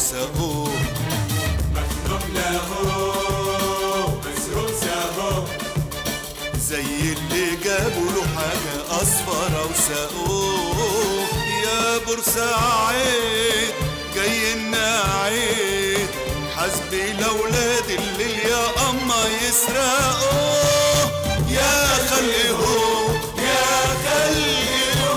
وساقوه مخنوق له مسروق ساهو زي اللي جابوا له حاجة أصفر وساقوه يا بورسعيد جاي النعيد حسبي لولاد اللي يا أما يسرقوه يا خلقه يا خلقه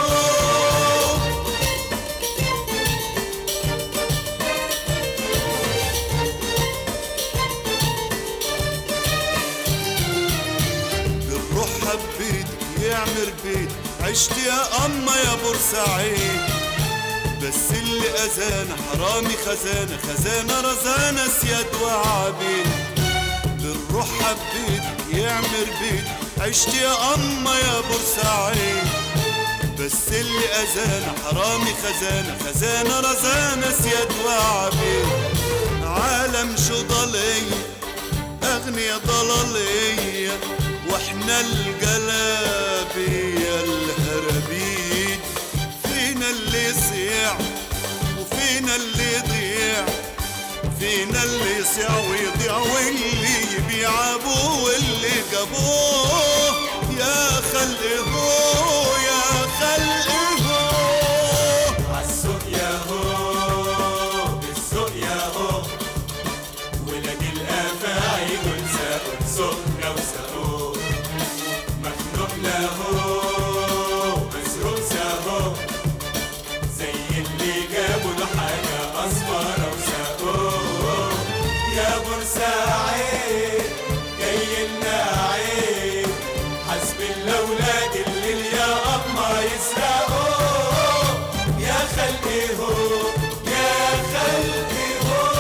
بالروح حبيت يعمر بيت عشت يا أما يا بورسعيد بس اللي أذانا حرامي خزانة خزانة رزانة سياد وعبيد بالروح حبيت يعمر بيت عشت يا أما يا بورسعيد بس اللي أذانا حرامي خزانة خزانة رزانة سياد وعبيد عالم شو ضليل أغنية ضلالية وإحنا الجلابية الهربيد فينا اللي يصيع وفينا اللي يضيع فينا اللي يصيع ويضيع واللي يبيع أبوه واللي جابوه يا خلقه يا خلقه عالسوق يا هو بالسوق يا هو ولاد الافاعي دول ساقوا سوقنا وساقوه مخنوق له مسروق ساهو زي اللي جابوا له حاجة أصفر وساقوه يا بورسعيد جاي النعيد حسب الأولاد اللي يا أما يسرقوه يا خلقي هو يا خلقي هو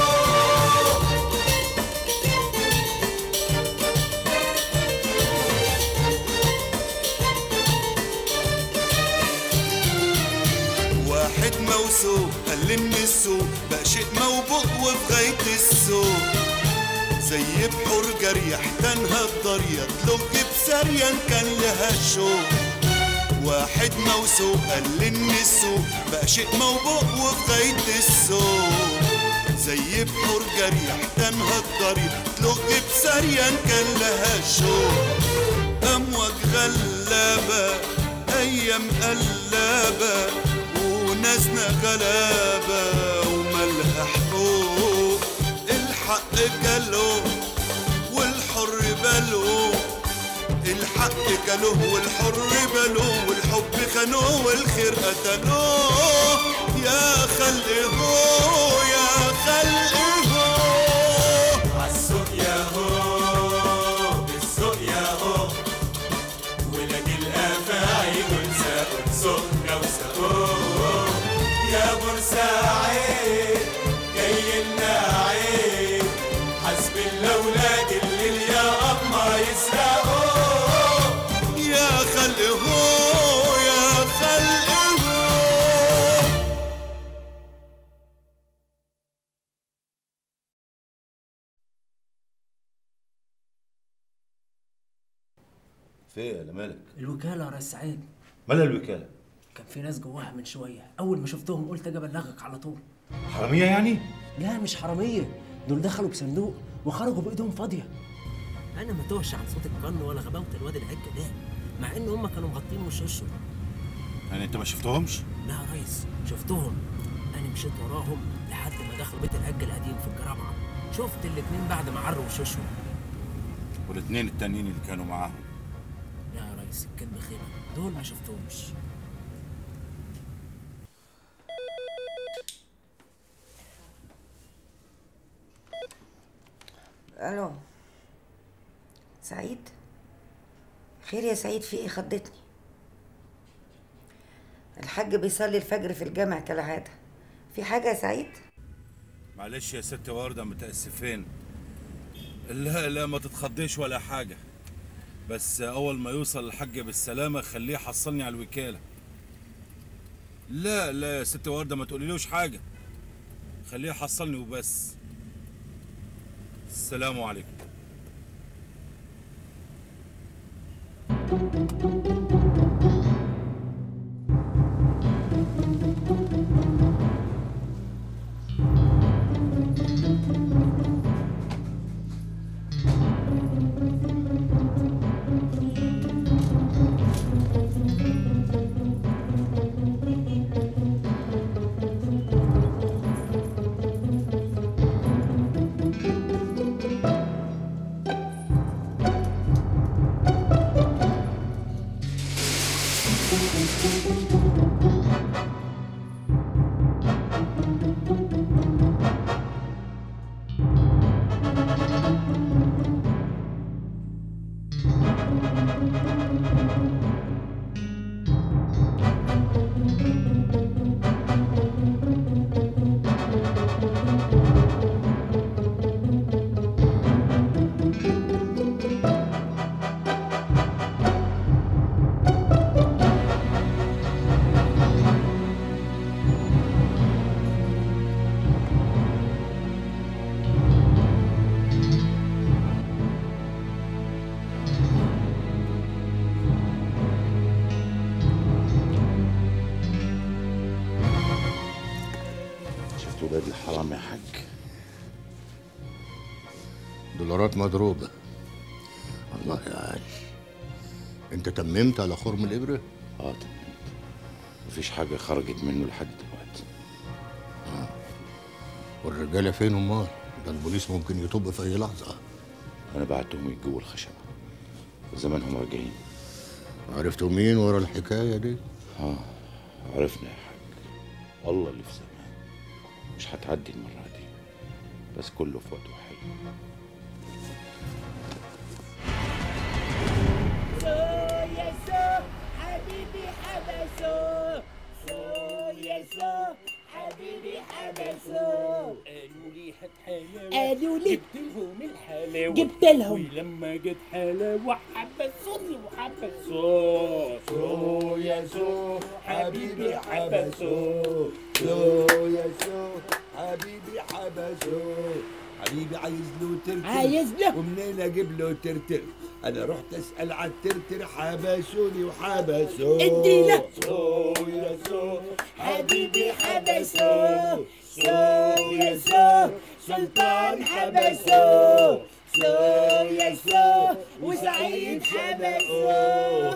واحد موسوق قللني السوق بقى شيء موبوء وفي غاية السوق زي بحور جريح تنهى الضرية تلغ بسريا كان لها شوق واحد موسوق قللني السوق بقى شيء موبوء وفي غاية السوق زي بحور جريح تنهى الضرية تلغ بسريا كان لها شوق أمواج غلابة أيام قلابة وناسنا غلابة ومالها حقوق الحق جاله والحر باله الحق جاله والحر باله والحب خانوه والخير قتلوه يا خلقه يا خلقه عالسوق يا هو بالسوق يا هو ولاد الافاعي دول ساقوا سوقنا وساقوه يا بورسعيد جاي النعيد حسب الاولاد اللي يا اما يسرقوه يا خلقه يا خلقه في ايه يا مالك؟ الوكالة يا ريس سعيد مالها الوكالة؟ كان في ناس جواها من شوية أول ما شفتهم قلت أجي أبلغك على طول حرامية يعني؟ لا مش حرامية دول دخلوا بصندوق وخرجوا بإيدهم فاضية أنا ما توهش عن صوت القرن ولا غباوة الواد العج ده مع إن هم كانوا مغطين وش وشه يعني انت ما شفتهمش؟ لا يا ريس شفتهم أنا مشيت وراهم لحد ما دخلوا بيت العج القديم في الجرابعة شفت الاتنين بعد ما عروا وشوشهم والاثنين التانيين اللي كانوا معاهم لا يا ريس الكذب خيبة دول ما شفتهمش الو سعيد خير يا سعيد في ايه خضتني الحاج بيصلي الفجر في الجامع كالعاده في حاجه يا سعيد معلش يا ست وردة متأسفين لا لا ما تتخضيش ولا حاجة بس أول ما يوصل الحاج بالسلامة خليه يحصلني على الوكالة لا لا يا ست وردة ما تقوليلوش حاجة خليه يحصلني وبس السلام عليكم شفت ولاد الحرام يا حاج دولارات مضروبة الله يا علي انت تممت على خرم الإبرة؟ اه تمام مفيش حاجة خرجت منه لحد دلوقتي والرجالة فين امال؟ ده البوليس ممكن يطب في أي لحظة أنا بعتهم يجوا الخشبة وزمانهم راجعين عرفتوا مين ورا الحكاية دي؟ اه عرفنا يا حاج الله اللي في زمان مش هتعدي المرة دي بس كله في وقته حلو يسوع حبيبي حبسوه يسوع حبيبي حبسوه قالوا لي هات حلاوة قالوا لي جبت لهم الحلاوة جبت لهم. ولما جت حلاوة حبسوني وحبسوه سو يا سو حبيبي حبسوه يو يسوع حبيبي حبسه حبيبي عايز له ترتر عايز له. ومنين اجيب له ترتر انا رحت اسال على الترتر حبسوني وحبسوه ادينا. سو يسوع حبيبي حبسوه سو يسوع سلطان حبسوه سو يسوع وسعيد حبسوه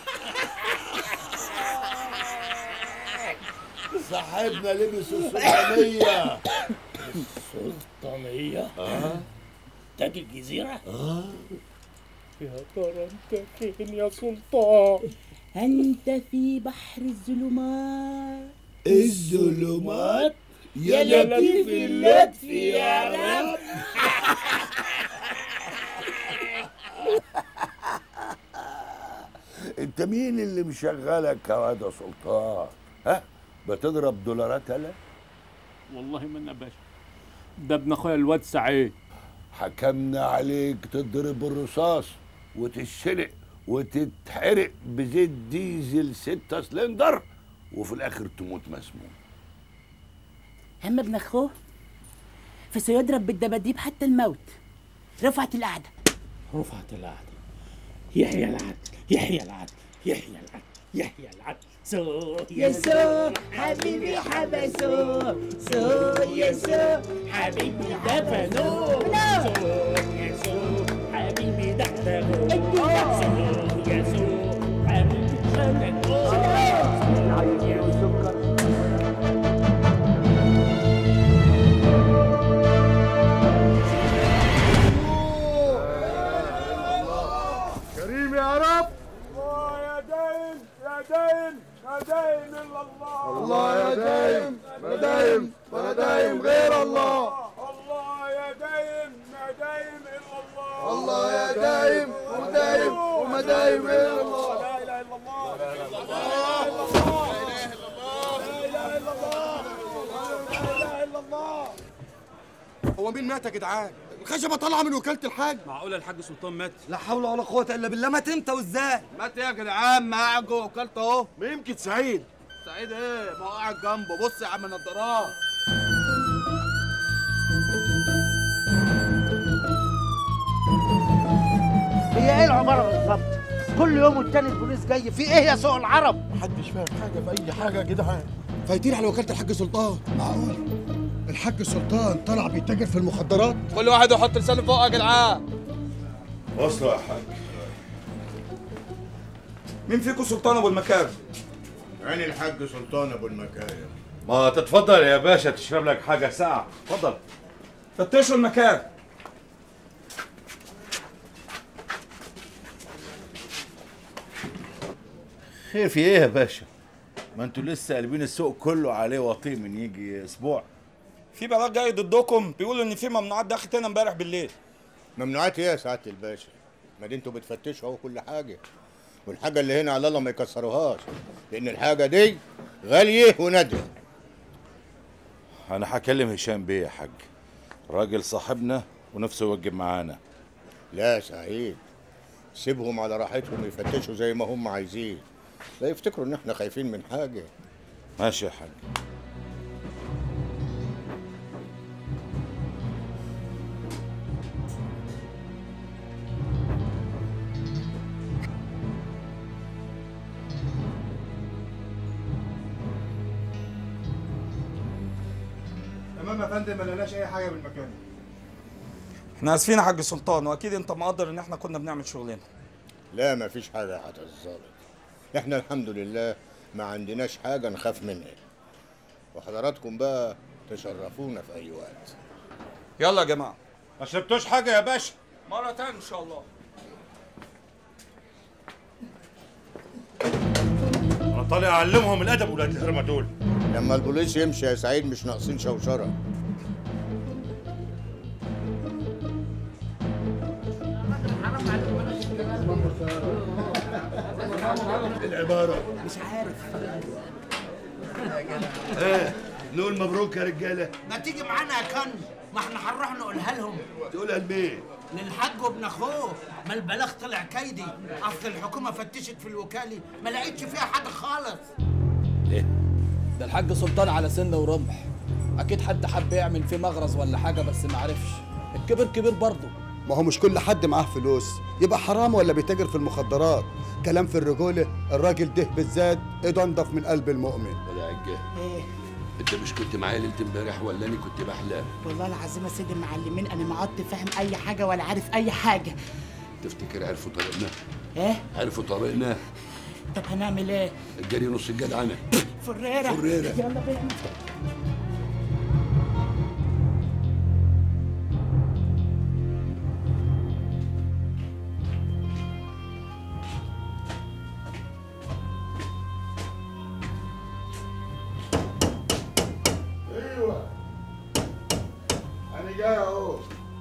صاحبنا لبس السلطانية سلطانية اه تاج الجزيرة اه يا ترى انت فين يا سلطان أنت في بحر الظلمات الظلمات يا لطيف اللطف يا رب انت مين اللي مشغلك يا واد يا سلطان ها بتضرب دولارات هلا والله ما انا باشا ده ابن اخويا الواد سعيد حكمنا عليك تضرب الرصاص وتتشرق وتتحرق بزيت ديزل ستة سلندر وفي الاخر تموت مسموم أما ابن أخوه فسيضرب بالدباديب حتى الموت رفعت القعدة رفعت العدل يحيى العدل يحيى العدل يحيى العدل يحيى العدل سو يسوع حبيبي حبسوه سو يسوع حبيبي دفنوه سو يسوع حبيبي دفنوه سو يسوع حبيبي دفنوه سو يسوع كريم يا رب الله يا دايم يا دايم ما دايم الا الله الله يا دايم ما دايم ما دايم غير الله الله يا دايم ما دايم الا الله الله يا دايم وما دايم وما دايم الا الله لا اله الا الله لا اله الا الله لا اله الا الله لا اله الا الله هو مين مات يا جدعان؟ الخشبة طالعة من وكالة الحاج معقولة الحاج سلطان مات لا حول ولا قوة إلا بالله مات امتى وازاي؟ مات يا جدعان ما قاعد جوه وكالته اهو ما يمكن سعيد سعيد ايه ما هو قاعد جنبه بص يا عم النضارات هي ايه العماره بالظبط كل يوم والتاني البوليس جاي في ايه يا سوق العرب محدش فاهم حاجة في أي حاجة يا جدعان فايتين على وكالة الحاج سلطان معقول الحاج سلطان طلع بيتاجر في المخدرات كل واحد يحط لسانه فوق يا جدعان وصلوا يا حاج مين فيكم سلطان ابو المكان عين الحاج سلطان أبو المكاية ما تتفضل يا باشا تشرب لك حاجة ساعة اتفضل فتشوا المكان خير في ايه يا باشا ما انتوا لسه قلبين السوق كله عليه وطي من يجي اسبوع في بلاغ جاي ضدكم بيقولوا ان في ممنوعات دخلت هنا امبارح بالليل ممنوعات ايه يا سعادة الباشا؟ ما دي انتوا بتفتشوا اهو كل حاجه والحاجه اللي هنا على الله ما يكسروهاش لان الحاجه دي غاليه ونادره انا هكلم هشام بيه يا حاج راجل صاحبنا ونفسه يوجب معانا لا سعيد سيبهم على راحتهم يفتشوا زي ما هم عايزين لا يفتكروا ان احنا خايفين من حاجه ماشي يا حاج تمام يا فندم ما لقيناش اي حاجه بالمكان احنا اسفين يا حاج سلطان واكيد انت مقدر ان احنا كنا بنعمل شغلنا لا ما فيش حاجه يا حضرة الظابط احنا الحمد لله ما عندناش حاجه نخاف منها وحضراتكم بقى تشرفونا في اي وقت يلا يا جماعه ما سبتوش حاجه يا باشا مره تانية ان شاء الله انا طالع اعلمهم الادب ولاد الهرمه دول لما البوليس يمشي يا سعيد مش ناقصين شوشره العبارة مش عارف ايه نقول مبروك يا رجالة ما تيجي معانا يا كن ما احنا هنروح نقولها لهم تقولها لمين؟ للحاج وابن اخوه ما البلاغ طلع كيدي اصل الحكومه فتشت في الوكاله ما لقيتش فيها حاجه خالص ده الحاج سلطان على سن ورمح اكيد حد حب يعمل فيه مغرز ولا حاجه بس ما عرفش الكبير كبير برضه ما هو مش كل حد معاه فلوس يبقى حرام ولا بيتاجر في المخدرات كلام في الرجوله الراجل ده بالذات ايده انضف من قلب المؤمن ولا عجة ايه انت مش كنت معايا ليلة امبارح ولا انا كنت بحلم والله العظيم يا سيدي المعلمين انا ما عدت فاهم اي حاجه ولا عارف اي حاجه تفتكر عرفوا طريقنا؟ ايه عرفوا طريقنا؟ طب هنعمل ايه الجري نص الجدعنة فريره فريرة. يلا بينا ايوه انا جاي اهو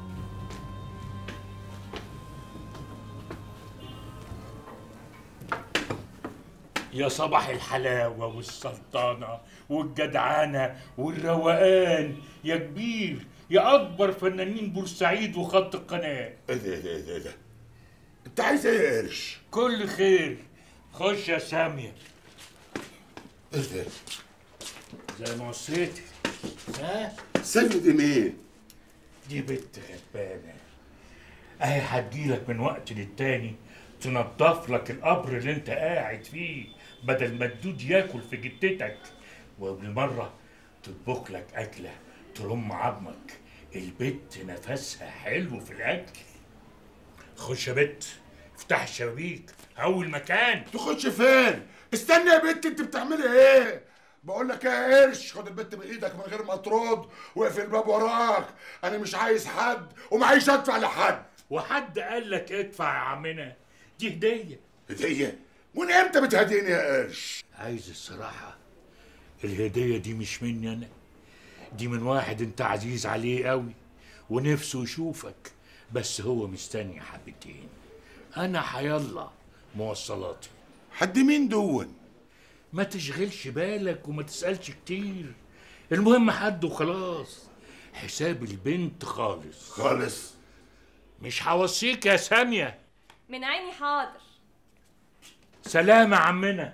يا صباح الحلاوة والسلطنة والجدعنة والروقان يا كبير يا أكبر فنانين بورسعيد وخط القناة ايه ده ايه ده ايه ده؟ انت عايز ايه يا قرش؟ كل خير خش يا سامية ايه ده؟ زي ما وصيتي ها سامي دي مين؟ دي بنت غلبانة اهي هتجيلك من وقت للتاني تنضف لك القبر اللي انت قاعد فيه بدل ما الدود ياكل في جتتك وبالمرة تطبخ لك أكلة ترم عظمك البت نفسها حلو في الأكل خش يا بت افتح الشبابيك أول مكان تخش فين؟ استنى يا بنت انت بتعملي ايه؟ بقول لك يا قرش خد البنت بايدك من غير ما ترد واقفل الباب وراك انا مش عايز حد ومعيش ادفع لحد وحد قال لك ادفع يا عمنا دي هدية هدية؟ من امتى بتهديني يا قرش؟ عايز الصراحة الهدية دي مش مني أنا دي من واحد أنت عزيز عليه قوي ونفسه يشوفك بس هو مستني حبتين أنا حيالله موصلاتي حد مين دون؟ ما تشغلش بالك وما تسألش كتير المهم حد وخلاص حساب البنت خالص خالص مش هوصيك يا سامية من عيني حاضر سلام يا عمنا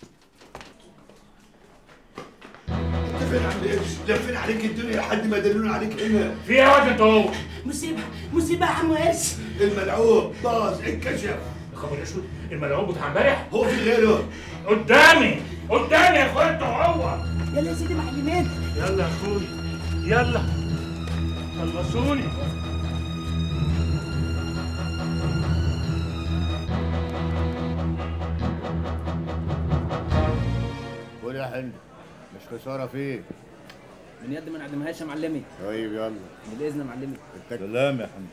انت فين يا عم قرش؟ لفين عليك الدنيا لحد ما دلونا عليك هنا في ايه يا واد اهو مصيبه مصيبه يا عم قرش الملعوب باظ انكشف خبر اسود الملعوب بتاع امبارح هو في غيره قدامي قدامي يا اخويا انت وهو يلا يا سيدي معلمين يلا يا اخوي يلا خلصوني خد يا حلو مش خساره فيك من يد ما نعدمهاش يا معلمي طيب يلا بالاذن يا معلمي سلام يا حمدي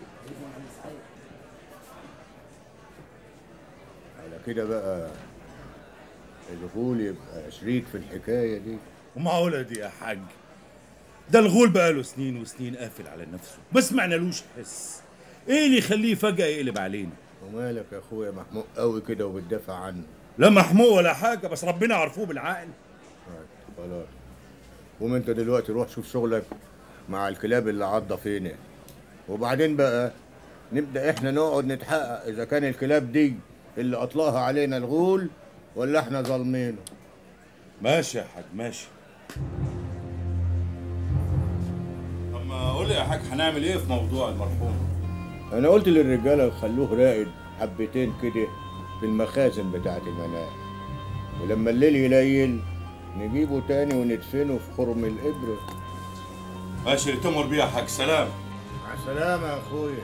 على كده بقى الغول يبقى شريك في الحكايه دي ومعقولة دي يا حاج ده الغول بقاله سنين وسنين قافل على نفسه ما سمعنالوش حس ايه اللي يخليه فجأة يقلب علينا ومالك يا اخويا محمود قوي كده وبتدافع عنه لا محمود ولا حاجه بس ربنا عرفوه بالعقل خلاص قوم انت دلوقتي روح شوف شغلك مع الكلاب اللي عضه فينا وبعدين بقى نبدا احنا نقعد نتحقق اذا كان الكلاب دي اللي اطلقها علينا الغول ولا احنا ظالمينه ماشي يا حاج ماشي طب ما قول لي يا حاج هنعمل ايه في موضوع المرحوم انا قلت للرجاله خلوه راقد حبتين كده في المخازن بتاعت المنام ولما الليل يليل نجيبه تاني وندفنه في خرم الابره ماشي اللي تمر بيه يا حاج سلام مع السلامه يا اخويا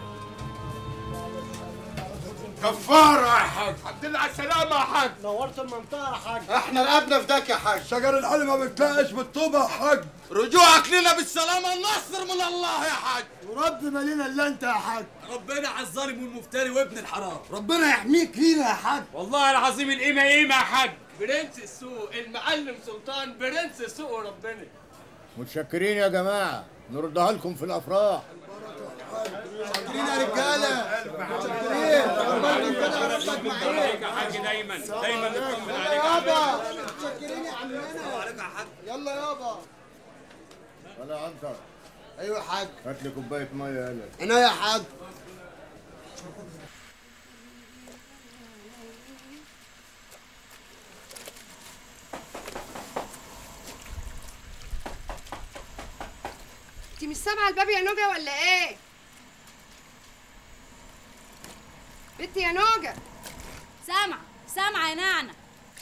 كفاره يا حاج الحمد لله على السلامه يا حاج نورت المنطقه يا حاج احنا رقبنا في داك يا حاج شجر العلم ما بتلاقش بالطوبه يا حاج رجوعك لنا بالسلامة النصر من الله يا حاج ورب مالينا الا انت يا حاج ربنا على الظالم والمفتري وابن الحرام ربنا يحميك لينا يا حاج والله العظيم القيمة قيمة يا حاج برنس السوق المعلم سلطان برنس السوق وربنا متشكرين يا جماعه نردها لكم في الافراح شاكرين يا رجاله شاكرين ربنا كده ربك معاك يا حاج دايما دايما نطمن يلا عليك يابا شاكرين يا عمنا يلا يابا ولا عنتر ايوه يا حاج هات لي كوبايه ميه يلا هنا يا حاج انت مش سامعه الباب يا نوجه ولا ايه بنتي يا نوجه سامعة سامعة يا نعنع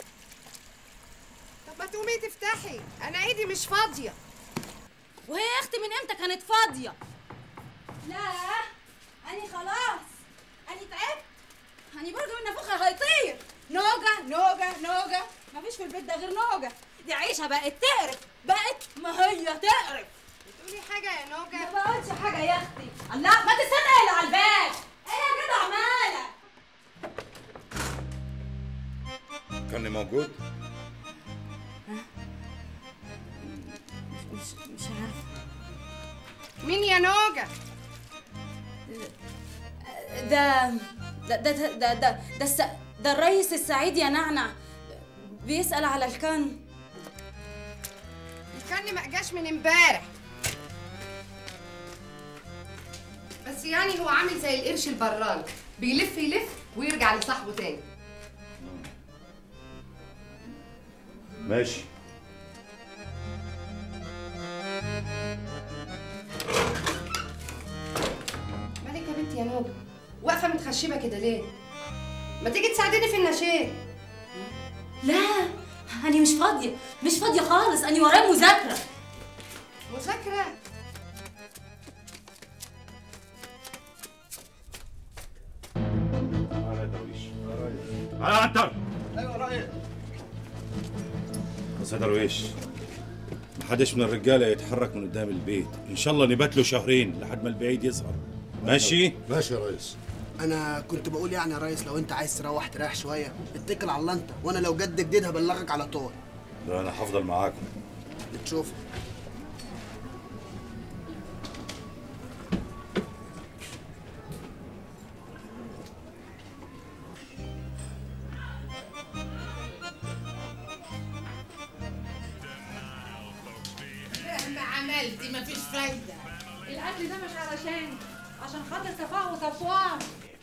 طب ما تقومي تفتحي انا ايدي مش فاضيه وهي يا اختي من امتى كانت فاضية لا أني خلاص أني تعبت أني برضه من نفوخها هيطير نوجة نوجة نوجة مفيش في البيت ده غير نوجة دي عيشة بقت تقرف بقت ما هي تقرف بتقولي حاجه يا نوجه ما بقولش حاجة يا اختي الله ما تستنى اللي على الباب ايه يا جدع مالك كان موجود مش مش عارفة مين يا نوجه ده ده ده ده ده ده, ده, الس... ده الريس السعيد يا نعنع بيسأل على الكن الكن ما جاش من امبارح بس يعني هو عامل زي القرش البران بيلف يلف ويرجع لصاحبه تاني ماشي مالك يا بنتي يا نوجه واقفه متخشبه كده ليه ما تيجي تساعديني في النشيد لا أنا مش فاضية مش فاضية خالص أنا ورايا مذاكرة مذاكره على عنتر ايوه رأيك بس يا درويش محدش من الرجاله يتحرك من قدام البيت ان شاء الله نبات له شهرين لحد ما البعيد يظهر ماشي ماشي يا ريس انا كنت بقول يعني يا ريس لو انت عايز تروح تريح شويه اتكل على الله انت وانا لو جد جديد هبلغك على طول لا انا هفضل معاكم تشوف مهما عملتي مفيش فايدة الاكل ده مش علشان عشان خاطر صفاء وصفوان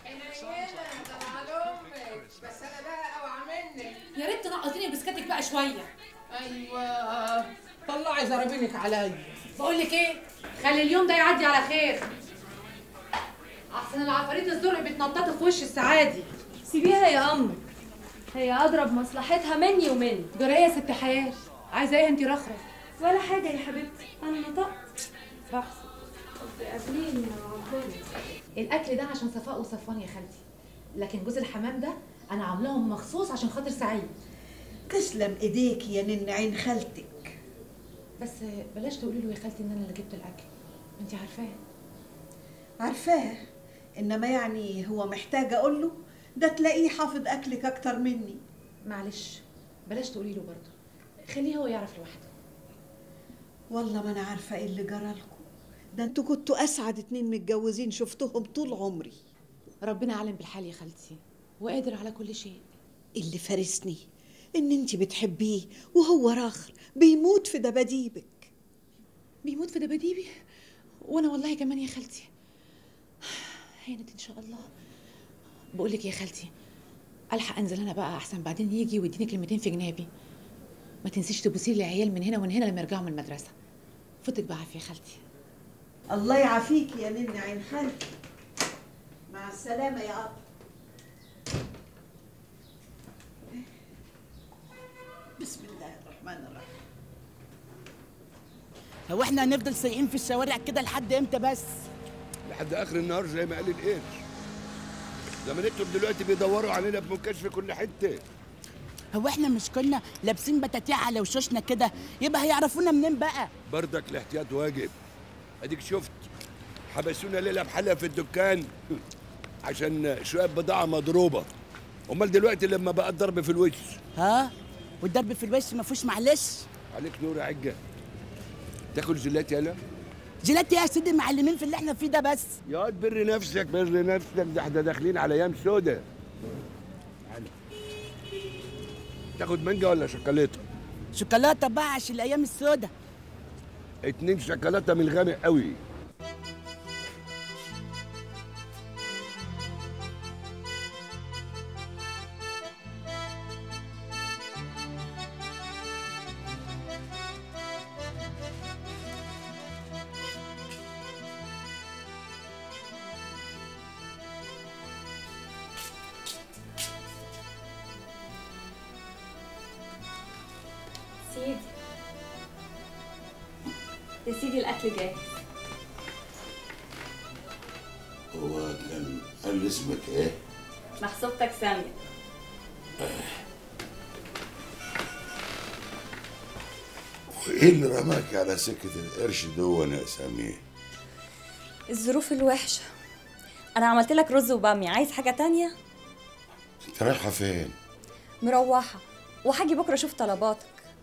بس انا بقى اوعى منك يا ريت تنقطيني بسكتك بقى شويه ايوه طلعي زرابينك عليا بقول لك ايه خلي اليوم ده يعدي على خير احسن العفاريت الزرق بيتنططوا في وش السعادي سيبيها يا أم هي أضرب مصلحتها مني ومني جرايه يا ست حياه عايزه ايه انت رخرة ولا حاجة يا حبيبتي أنا نطقت بحث قابليني يا ربنا الاكل ده عشان صفاء وصفوان يا خالتي لكن جوز الحمام ده انا عاملاهم مخصوص عشان خاطر سعيد تسلم ايديك يا نن عين خالتك بس بلاش تقولي له يا خالتي ان انا اللي جبت الاكل انت عارفاه عارفاه انما يعني هو محتاج اقول له ده تلاقيه حافظ اكلك اكتر مني معلش بلاش تقولي له برضه خليه هو يعرف لوحده والله ما انا عارفه ايه اللي جرى لكم ده انتوا كنتوا اسعد اتنين متجوزين شفتهم طول عمري ربنا عالم بالحال يا خالتي وقادر على كل شيء اللي فارسني ان انت بتحبيه وهو راخر بيموت في دباديبك بيموت في دباديبي وانا والله كمان يا خالتي هانت ان شاء الله بقول لك يا خالتي الحق انزل انا بقى احسن بعدين يجي ويديني كلمتين في جنابي ما تنسيش تبوسي لي العيال من هنا ومن هنا لما يرجعوا من المدرسه فوتك بقى عافيه يا خالتي الله يعافيك يا نن عين خالتي مع السلامة يا أب بسم الله الرحمن الرحيم هو احنا هنفضل سايقين في الشوارع كده لحد امتى بس لحد اخر النهار زي ما قال القرش زمانتهم دلوقتي بيدوروا علينا بمنكش في كل حته هو احنا مش كنا لابسين بتاتيع على وشوشنا كده يبقى هيعرفونا منين بقى بردك الاحتياط واجب اديك شفت حبسونا ليله بحالها في الدكان عشان شويه بضاعه مضروبه امال دلوقتي لما بقى الضرب في الوش ها والضرب في الوش ما فيهوش معلش عليك نور يا عجه تاكل جيلاتي يالا جيلاتي يا سيدي معلمين في اللي احنا فيه ده بس يا واد بر نفسك بر نفسك ده احنا داخلين على ايام سودا تعالى. تاخد مانجا ولا شوكولاته شوكولاته بقى عشان الايام السوداء اتنين شوكولاته من الغامق قوي سيدي يا سيدي الأكل جاهز هو كان قال لي اسمك ايه؟ محسوبتك سامية وايه اللي رماك على سكة القرش دون يا سمير؟ الظروف الوحشة أنا عملت لك رز وبامية عايز حاجة تانية؟ انت رايحة فين؟ مروحة وهاجي بكرة أشوف طلباتك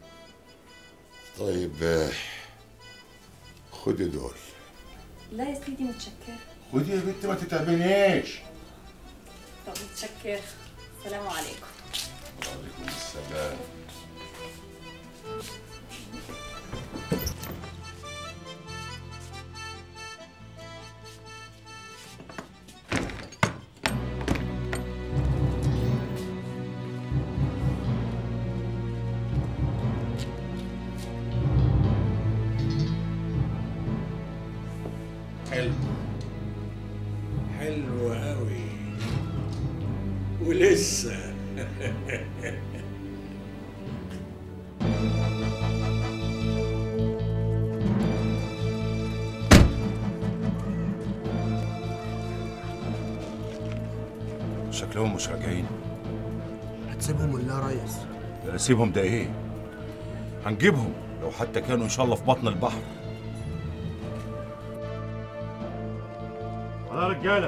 طيب آه، خدي دول لا يا سيدي متشكرة خدي يا بنت ما تتعبنيش طب متشكرة السلام عليكم وعليكم السلام حلو حلو قوي ولسه شكلهم مش راجعين هتسيبهم ولا يا ريس لا سيبهم ده ايه هنجيبهم لو حتى كانوا ان شاء الله في بطن البحر يا رجاله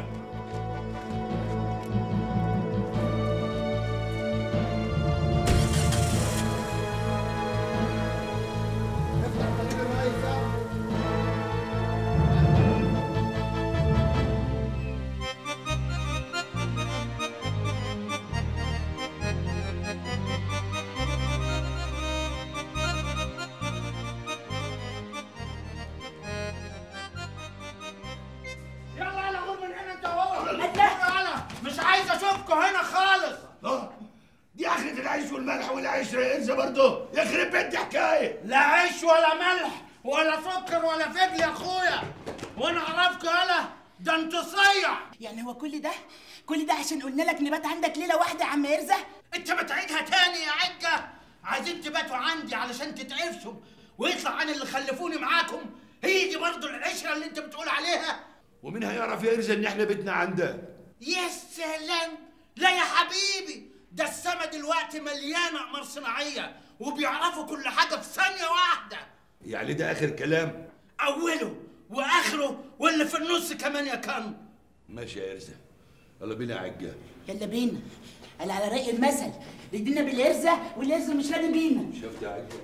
يلا يلا غور من هنا انت وهو يلا مش عايز اشوفكم هنا خالص دي اخرة العيش والملح والعشرة يا انسى برضه يخرب بيت حكاية لا عيش ولا ملح ولا سكر ولا فجل يا اخويا وانا اعرفكم يلا ده انت صيع يعني هو كل ده كل ده عشان قلنا لك نبات عندك ليله واحده يا عم يرزة انت بتعيدها تاني يا عجه عايزين تباتوا عندي علشان تتعفشوا ويطلع عن اللي خلفوني معاكم هي دي برضه العشره اللي انت بتقول عليها ومين هيعرف يا ارزا ان احنا بيتنا عنده يا سلام لا يا حبيبي ده السما دلوقتي مليانه اقمار صناعيه وبيعرفوا كل حاجه في ثانيه واحده يعني ده اخر كلام اوله واخره واللي في النص كمان يا كان ماشي يا ارزا يلا بينا يا عجال يلا بينا قال على رأي المثل ادينا بالارزه والارزه مش راضي بينا شفت يا عجال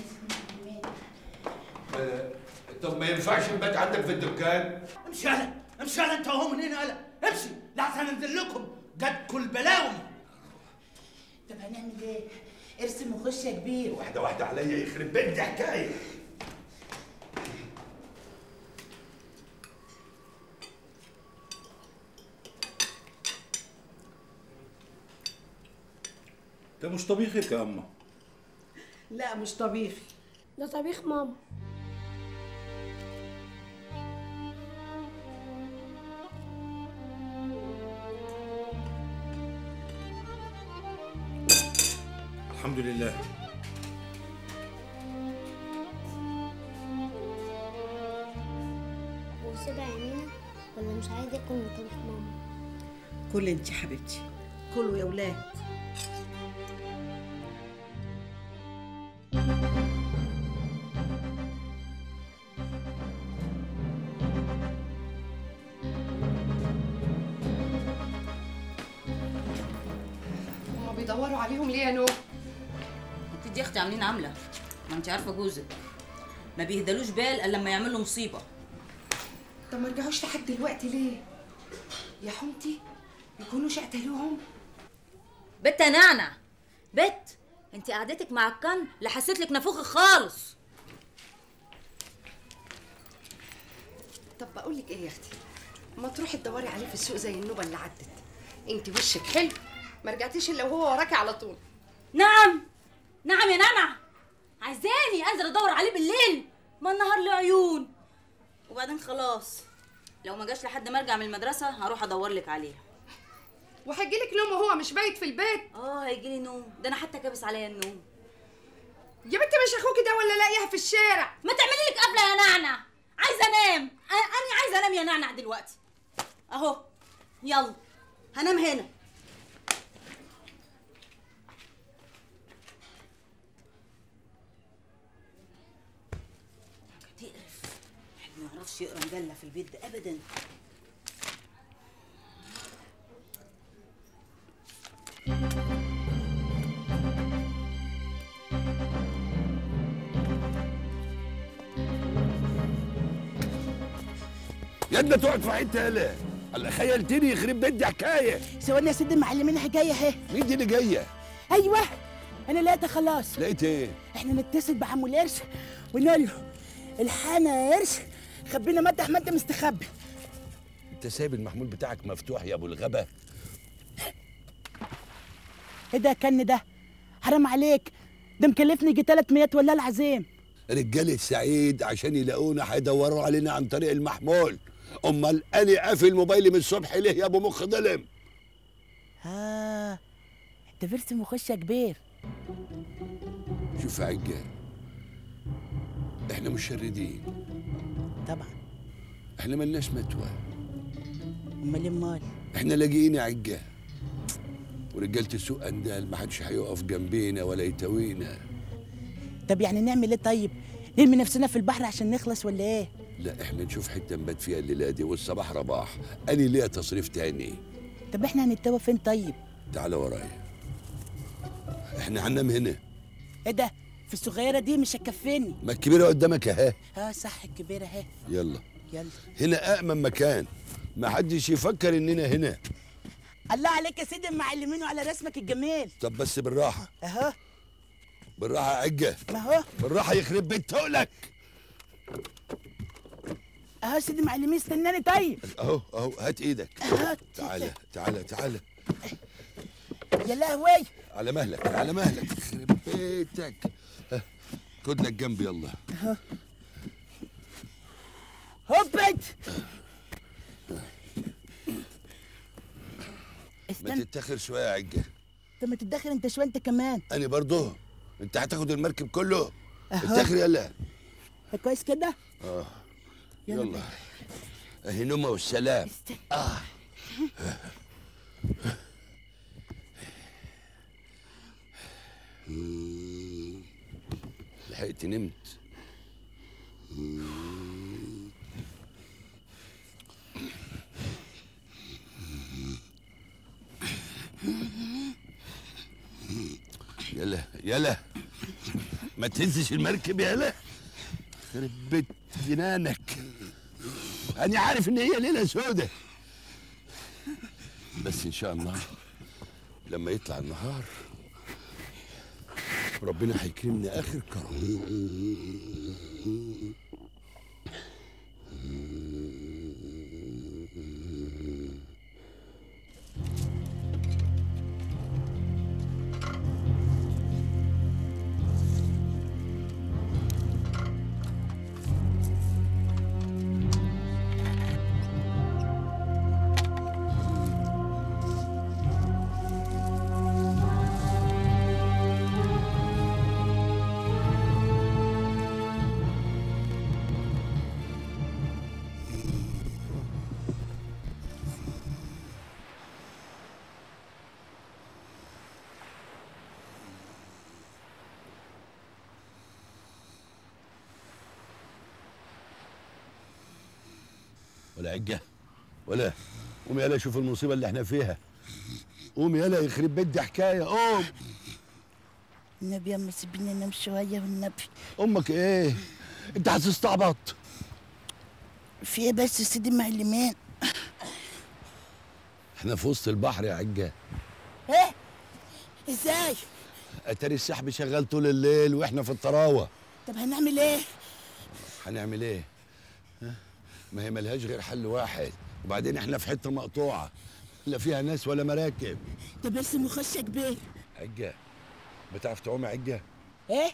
آه، طب ما ينفعش نبات عندك في الدكان امشي يلا امشي يلا انت وهو من هنا يلا امشي لحسن انزل لكم جاتكوا البلاوي طب هنعمل ايه؟ ارسم وخش يا كبير واحده واحده عليا يخرب بيت دي حكايه ده مش طبيخك يا اما لا مش طبيخي ده طبيخ ماما الحمد لله هو سيبها يا مينا ولا مش عايز ياكل من طبيخ ماما كل انت يا حبيبتي كلوا يا ولاد هما بيدوروا عليهم ليه يا نو انت دي اختي عاملين عامله ما انت عارفه جوزك ما بيهدلوش بال الا لما يعمل له مصيبه طب ما رجعوش لحد دلوقتي ليه يا حمتي يكونوش قتلوهم بت يا نعنع بت انت قعدتك مع الكن لا حسيت لك نافوخك خالص طب بقول لك ايه يا اختي ما تروحي تدوري عليه في السوق زي النوبه اللي عدت انت وشك حلو ما رجعتيش الا وهو وراكي على طول نعم نعم يا نعنع عايزاني انزل ادور عليه بالليل ما النهار له عيون وبعدين خلاص لو ما جاش لحد ما ارجع من المدرسه هروح ادور لك عليه وهيجي لك نوم وهو مش بايت في البيت اه هيجي لي نوم ده انا حتى كابس عليا النوم يا بنتي مش اخوكي ده ولا لاقيها في الشارع ما تعملي لك قبله يا نعنع عايزه انام أ- انا عايزه انام يا نعنع دلوقتي اهو يلا هنام هنا تقرف الواحد ما يعرفش يقرا مجله في البيت ده ابدا يا ابني تقعد في حته يالا الله خيلتني يخرب بيت دي حكايه ثواني يا سيدي المعلمين جايه اهي مين دي اللي جايه ايوه انا لقيتها خلاص لقيت ايه احنا نتصل بعمو القرش ونقول له الحانا يا قرش خبينا مدح ما انت مستخبي انت سايب المحمول بتاعك مفتوح يا ابو الغبا ايه ده كن ده حرام عليك ده مكلفني يجي 300 ولا العظيم رجاله سعيد عشان يلاقونا هيدوروا علينا عن طريق المحمول امال انا قافل موبايلي من الصبح ليه يا ابو مخ ظلم اه انت برسم وخش يا كبير شوف يا عجال احنا مشردين طبعا احنا ملناش متوى امال امال احنا لاجئين يا عجال ورجاله السوق اندال ما حدش هيقف جنبينا ولا يتوينا طب يعني نعمل ايه طيب نرمي نفسنا في البحر عشان نخلص ولا ايه لا احنا نشوف حته نبات فيها الليله دي والصباح رباح اني ليها تصريف تاني طب احنا هنتوه فين طيب تعال ورايا احنا هننام هنا ايه ده في الصغيره دي مش هتكفيني ما الكبيره قدامك اهي اه صح الكبيره اهي يلا يلا هنا أأمن مكان ما حدش يفكر إننا هنا الله عليك يا سيدي المعلمين وعلى رسمك الجميل طب بس بالراحة اهو بالراحة يا عجة ما هو بالراحة يخرب بيت تقلك اهو يا سيدي المعلمين استناني طيب أهو أهو هات إيدك اهو تعالى تعالى تعالى يا لهوي على مهلك على مهلك يخرب بيتك ها، خد لك جنب يلا اهو هوبت ما استنى تتاخر شوية يا عجة طب ما تتدخل انت شويه انت كمان أنا برضه أنت هتاخد المركب كله أهو. اتاخر يلا كويس كده اه يلا يلا اهي نومة والسلام اه مم. لحقت نمت مم. يلا يلا ما تهزش المركب يلا خرب بيت جنانك انا عارف ان هي ليله سودة بس ان شاء الله لما يطلع النهار ربنا هيكرمني اخر كرم ولا عجة ولا قوم يلا شوف المصيبة اللي احنا فيها قوم يلا يخرب بيت دي حكاية قوم النبي يا أما سيبيني انام شويه والنبي امك ايه انت هتستعبط في ايه بس يا سيدي معلمين احنا في وسط البحر يا عجة ايه ازاي اتاري السحب شغال طول الليل واحنا في الطراوة طب هنعمل ايه هنعمل ايه ها؟ ما هي ملهاش غير حل واحد وبعدين احنا في حتة مقطوعة لا فيها ناس ولا مراكب طب ارسم وخش يا كبير عجة بتعرف تعوم يا عجة ايه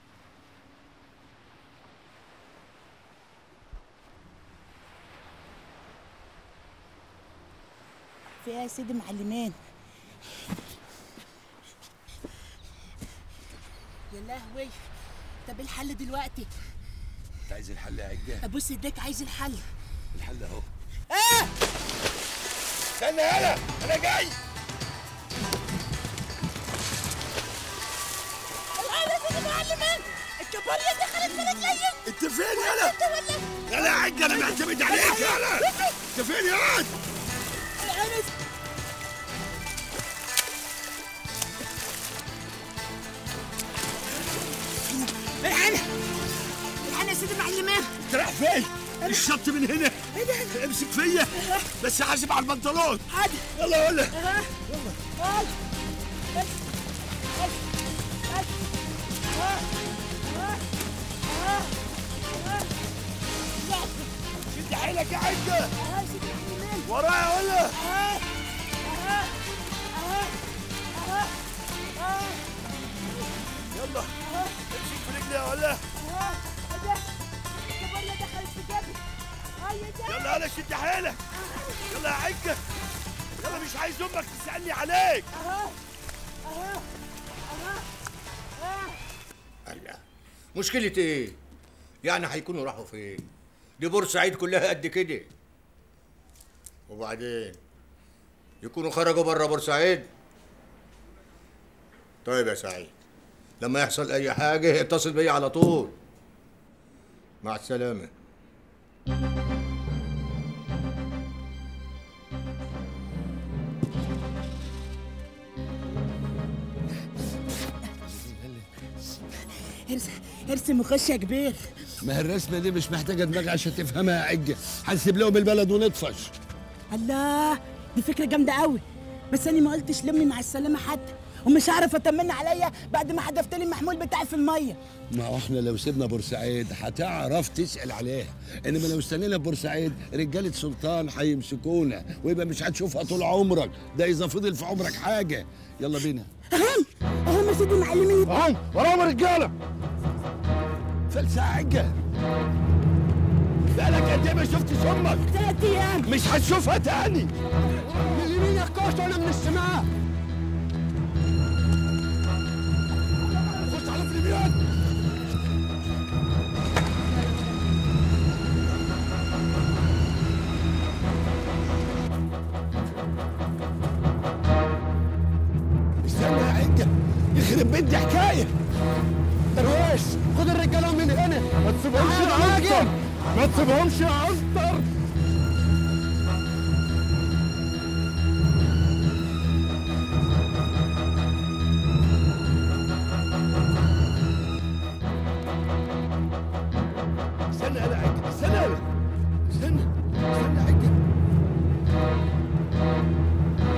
في ايه يا سيدي معلمين يا لهوي طب إيه الحل دلوقتي انت عايز الحل يا عجة ابوس ايديك عايز الحل الحل اهو ايه استنى يلا انا جاي الحل يا سيدي معلمين الكابوريا دخلت في رجلي انت فين يلا يلا يا عجة انا معتمد عليك يلا انت فين يا واد العنز الحل الحل يا سيدي معلمين انت رايح فين الشط من هنا ايه ده امسك فيا بس حاسب على البنطلون حاضر يلا ولا اه اه بس بس بس اه اه اه اه لا شد حيلك يا عجة اه سيدي معلمين ورايا ولا اه اه اه اه اه يلا امسك في رجلي يا ولا اه ايه ده الكابوريا دخلت في جيبي ايه ده يلا يلا شد حيلك يلا يا عجة يلا مش عايز امك تسألني عليك اه اه اه اه الله مشكلة ايه؟ يعني هيكونوا راحوا فين؟ دي بورسعيد كلها قد كده وبعدين يكونوا خرجوا بره بورسعيد طيب يا سعيد لما يحصل اي حاجة اتصل بيا على طول مع السلامة ارسم ارسم وخش يا كبير ما هي الرسمة دي مش محتاجة دماغ عشان تفهمها يا عجة هنسيب لهم البلد ونطفش الله دي فكرة جامدة قوي بس أنا ما قلتش لأمي مع السلامة حتى ومش هعرف أطمن عليا بعد ما حدفت لي المحمول بتاعي في المية ما هو احنا لو سيبنا بورسعيد هتعرف تسأل عليها انما لو استنينا بورسعيد رجالة سلطان هيمسكونا ويبقى مش هتشوفها طول عمرك ده اذا فضل في عمرك حاجة يلا بينا أهم أهم يا سيدي معلمين اهم وراهم رجالة فلسة عجة بقالك قد ايه ما شفتش امك ثلاث أيام مش هتشوفها تاني من اليمين يا كوش ولا من الشمال خش على في اليمين استنى يا عجة يخرب بيت دي حكاية درويش خد الرجاله من هنا ما تسيبهمش يا عنتر ما تسيبهمش يا عنتر استنى يا عجة استنى يا استنى استنى يا عجة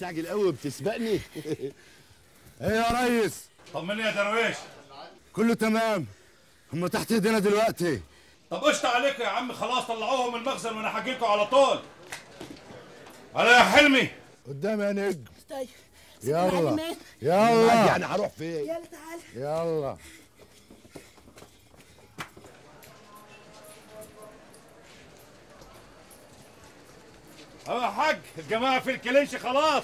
مستعجل قوي وبتسبقني ايه يا ريس طمني يا درويش كله تمام هم تحت ايدينا دلوقتي طب قشطة عليكم يا عم خلاص طلعوهم من المخزن وانا هجيلكوا على طول على يا حلمي قدام يا نجم طيب يلا معاك يلا يعني هروح فين يلا تعالى يلا اه يا حاج الجماعة في الكليش خلاص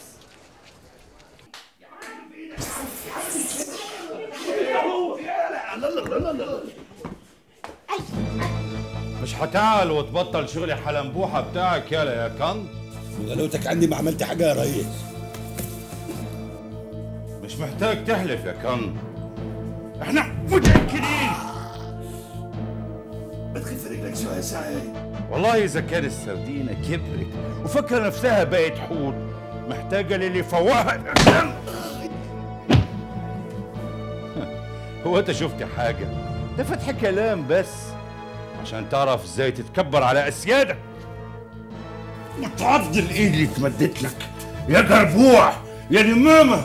مش هتعال وتبطل شغل حلنبوحة بتاعك يالا يا كان غلاوتك عندي ما عملت حاجه يا ريس مش محتاج تحلف يا كان احنا متأكدين ما تخف رجلك شويه يا سعيد والله اذا كان السردينة كبرت وفكر نفسها بقت حوت محتاجة للي يفوقها هو انت شفت حاجة ده فتح كلام بس عشان تعرف ازاي تتكبر على اسيادك وتعض الايد اللي اتمدت لك يا جربوع يا لمامة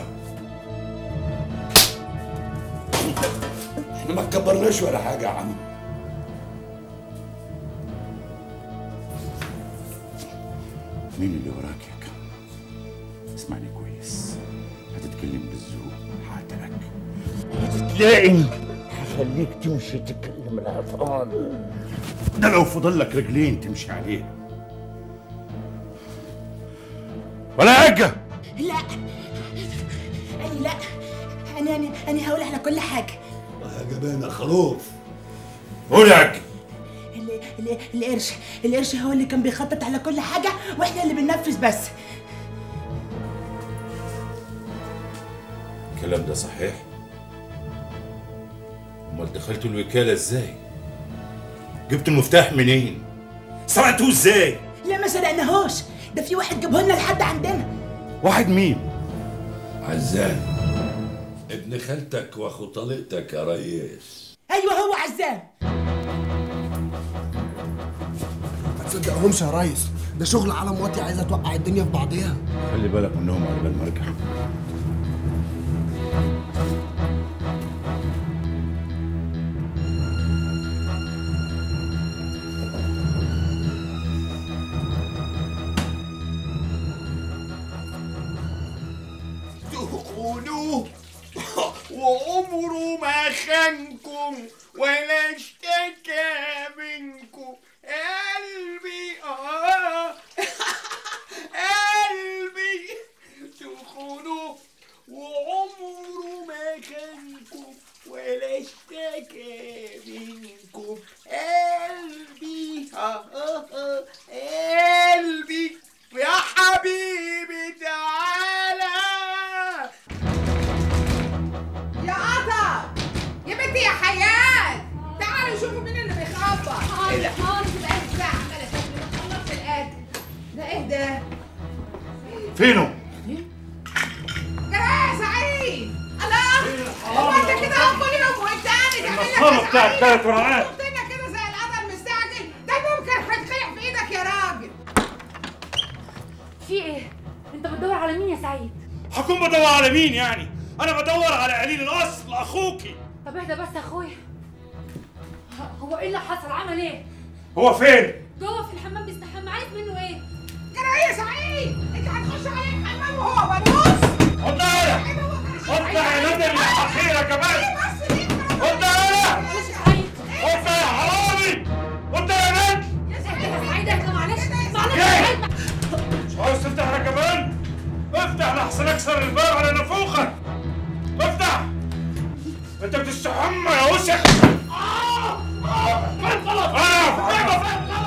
احنا ما اتكبرناش ولا حاجه يا عم مين اللي وراك يا كم اسمعني كويس هتتكلم بالذوق هعتقك هتتلائم هخليك تمشي تتكلم العطان ده لو فضل لك رجلين تمشي عليها ولا حاجة لا أنا لا أنا أنا أنا هقول على كل حاجة يا جبانه خروف قول يا حاج ال- ال- القرش القرش هو اللي كان بيخطط على كل حاجة وإحنا اللي بننفذ بس الكلام ده صحيح امال دخلتوا الوكالة ازاي جبت المفتاح منين سرقتوه ازاي لا ما سرقناهوش ده في واحد جابه لنا لحد عندنا واحد مين عزام ابن خالتك واخو طليقتك يا ريس أيوه هو عزام ما تصدقهمش يا ريس ده شغل عالم واطي عايزه توقع الدنيا في بعضيها خلي بالك منهم على بال ما ارجع تخونوه وعمره ما خانكم ولا اشتكى منكم قلبي اه قلبي تخونوه وعمره ما خانكم ولا اشتكى منكم قلبي آه آه آه قلبي يا حبيبي تعالى يا قطع يا بنتي يا حياة تعالوا شوفوا مين اللي بيخبط إيه ده؟ خالص بقى الساعة عمالة تاكل خلصت الأكل ده ايه ده؟ فينه جرايه يا سعيد الله هو انت كده هو كل يوم والتاني تعمل لك المسخرة بتاعت تلات ورقات. حطينا كده زي القدر مستعجل ده ممكن هيتخلع في ايدك يا راجل في ايه؟ انت بتدور على مين يا سعيد؟ هكون بدور على مين يعني انا بدور على قليل الاصل اخوكي طب اهدى بس يا اخويا ه- هو ايه اللي حصل؟ عمل ايه؟ هو فين جوه في الحمام بيستحمى عايز منه ايه؟ جرايه يا سعيد انت هتخش عليه الحمام وهو بنوس اطلع يا اطلع يا ندم يا حقيره كمان اطلع يا اطلع يا حرامي اطلع يا ند يا سعيد اهدى معلش معلش ايه مش عاوز تفتح انا كمان افتح لحسن اكسر الباب على نافوخك افتح انت بتستحمى يا وسخ فين غلط انا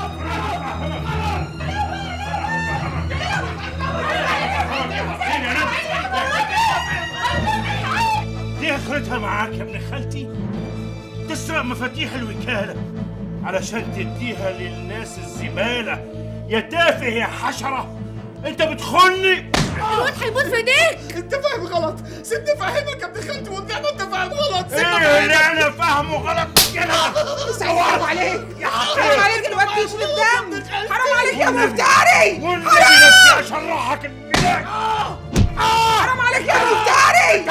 دي اخرتها معاك يا ابن خالتي تسرق مفاتيح الوكالة علشان تديها للناس الزبالة يا تافه يا حشرة انت بتخني الواد هيموت في ايديك انت فاهم غلط سيبني افهمك يا ابن خالتي والنعمه انت فاهم غلط سيبني ايه اللي افهمك انا فاهمه غلط كده سعيد حرام عليك حرام عليك الواد بيشرب دم حرام عليك يا مفتري والنبي نفسي اشرحك البلاد حرام عليك يا مفتري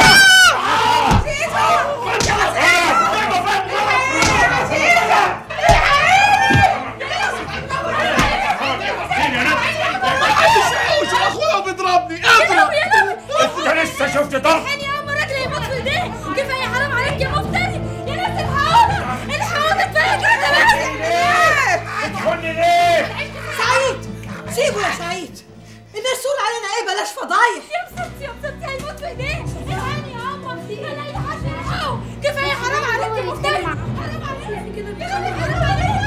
اخويا بيضربني اضرب انت لسه شفت ضرب الحين يا ام راجل يموت في ايديه كفايه حرام عليك يا مفتري يا ناس الحقونا الحقونا كفايه كده بس تدخلني ليه؟ سعيد سيبه يا سعيد المسؤول علينا ايه بلاش فضايح يا مسبتي يا مسبتي هيموت في ايديه الحقني يا ام يا اي حد يلحقه كفايه حرام عليك يا مفتري حرام عليك يا خالي حرام عليك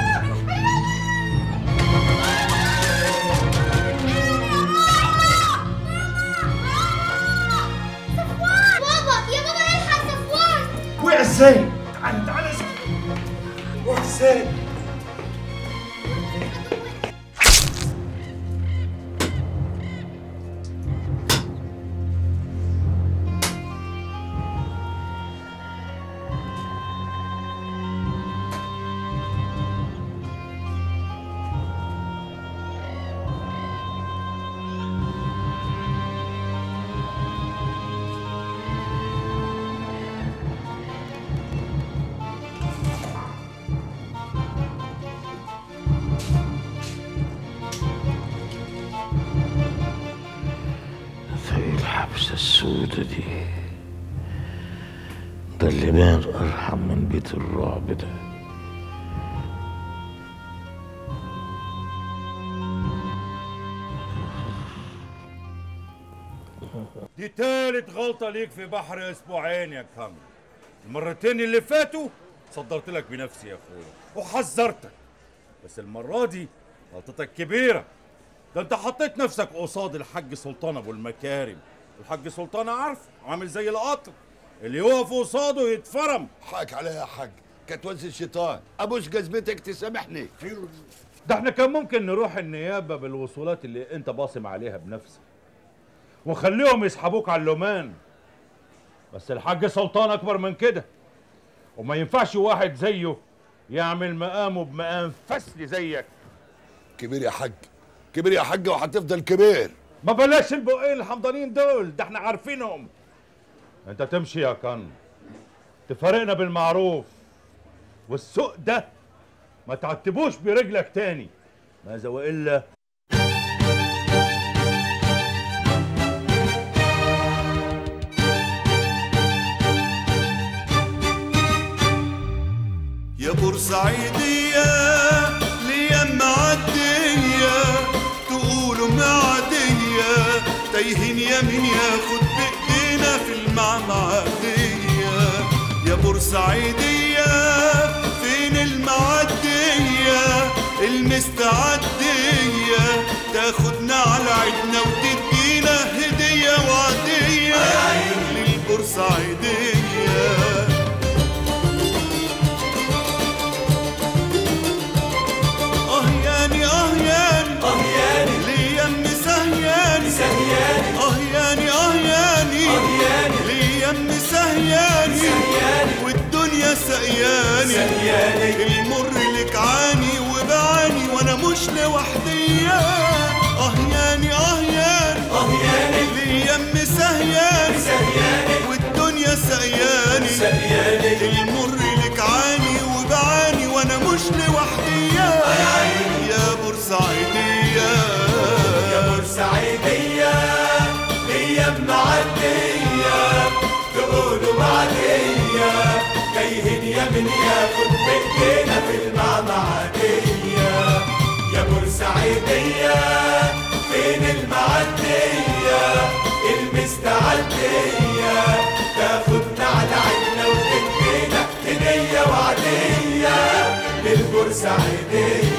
بابا يا بابا الحق صفوان وقع ازاي؟ تعال تعال وقع ازاي؟ في الحبسة السودة دي ده اللي بان أرحم من بيت الرعب ده دي تالت غلطة ليك في بحر اسبوعين يا كامل المرتين اللي فاتوا صدرت لك بنفسي يا اخويا وحذرتك بس المرة دي غلطتك كبيرة ده انت حطيت نفسك قصاد الحاج سلطان ابو المكارم الحاج سلطان عارف عامل زي القطر اللي يقف قصاده يتفرم حقك عليها يا حاج كانت وز الشيطان ابوس جزمتك تسامحني ده احنا كان ممكن نروح النيابة بالوصولات اللي انت باصم عليها بنفسك ونخليهم يسحبوك على اللومان بس الحاج سلطان اكبر من كده وما ينفعش واحد زيه يعمل مقامه بمقام فسل زيك كبير يا حاج كبير يا حاج وهتفضل كبير ما بلاش البقين الحمضانين دول ده احنا عارفينهم انت تمشي يا كن تفارقنا بالمعروف والسوق ده ما تعتبوش برجلك تاني ماذا والا يا بورسعيدية ليام معدية تقولوا معدية تايهين يمين ياخد بإيدينا في المعمعدية يا بورسعيدية فين المعدية المستعدية تاخدنا على عيدنا وتدينا هدية وعدية للبورسعيدية أهياني أهياني أهياني ليام سهياني سهياني أهياني أهياني أهياني ليام سهياني سهياني والدنيا سقياني سقياني المر لك عاني وبعاني وأنا مش لوحدي أهياني أهياني أهياني ليام سهياني سهياني والدنيا سقياني سقياني المر لك عاني وبعاني وأنا مش لوحدي يا بورسعيدية يا بورسعيدية هي معدية تقولوا معدية تايهين يا من ياخد بإيدينا في المعمعدية يا بورسعيدية فين المعدية المستعدية تاخدنا على عيننا وتدينا هدية وعدية للبورسعيدية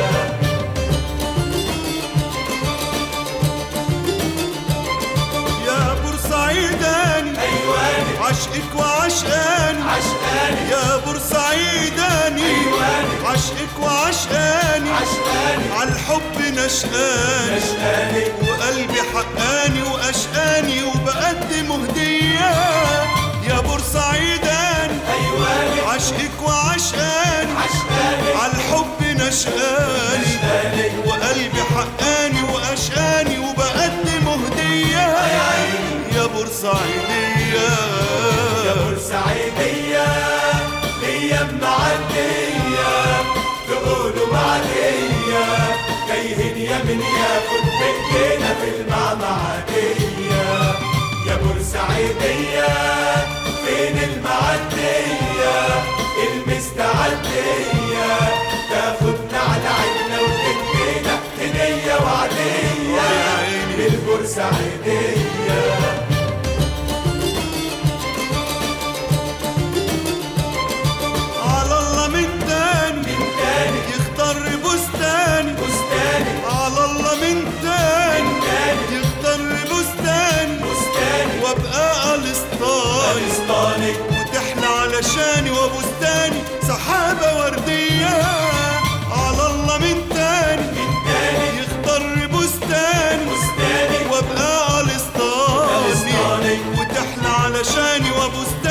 يا بورسعيداني ايواني عشقك وعشقاني عشقاني يا بورسعيداني ايواني عشقك وعشقاني عشقاني عالحب نشقاني نشقاني وقلبي حقاني واشقاني وبقدم هديه يا بورسعيداني ايواني عشقك وعشقاني عشقاني عالحب نشقاني وقلبي حقاني واشقاني وبقدم هديه بورسعيدية يا بورسعيدية ليا معدية تقولوا معدية جايين يا من ياخد بإيدينا في المعمعدية يا بورسعيدية فين المعدية المستعدية تاخدنا على عيننا وتدينا هدية وعدية بالبورسعيدية على الله من تاني من تاني يختار بستاني بستاني على الله من تاني من تاني يختار بستاني بستاني وابقى الاسطاني الاسطاني وتحلى علشاني وبستاني سحابة وردية على الله من تاني من تاني يختار بستاني بستاني وابقى الاسطاني الاسطاني وتحلى علشاني وبستاني